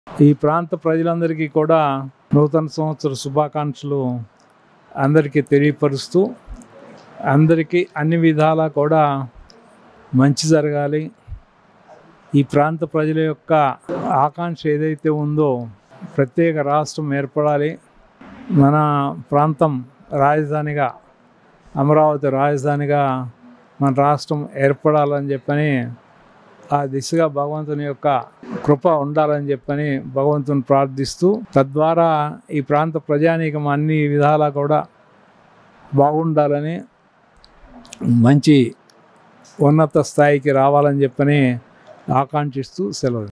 ఈ ప్రాంత ప్రజలందరికీ కూడా నూతన సంవత్సర శుభాకాంక్షలు అందరికీ తెలియపరుస్తూ అందరికీ అన్ని విధాలా కూడా మంచి జరగాలి ఈ ప్రాంత ప్రజల యొక్క ఆకాంక్ష ఏదైతే ఉందో ప్రత్యేక రాష్ట్రం ఏర్పడాలి మన ప్రాంతం రాజధానిగా అమరావతి రాజధానిగా మన రాష్ట్రం ఏర్పడాలని చెప్పని ఆ దిశగా భగవంతుని యొక్క కృప ఉండాలని చెప్పని భగవంతుని ప్రార్థిస్తూ తద్వారా ఈ ప్రాంత ప్రజానీకం అన్ని విధాలా కూడా బాగుండాలని మంచి ఉన్నత స్థాయికి రావాలని చెప్పని ఆకాంక్షిస్తూ సెలవు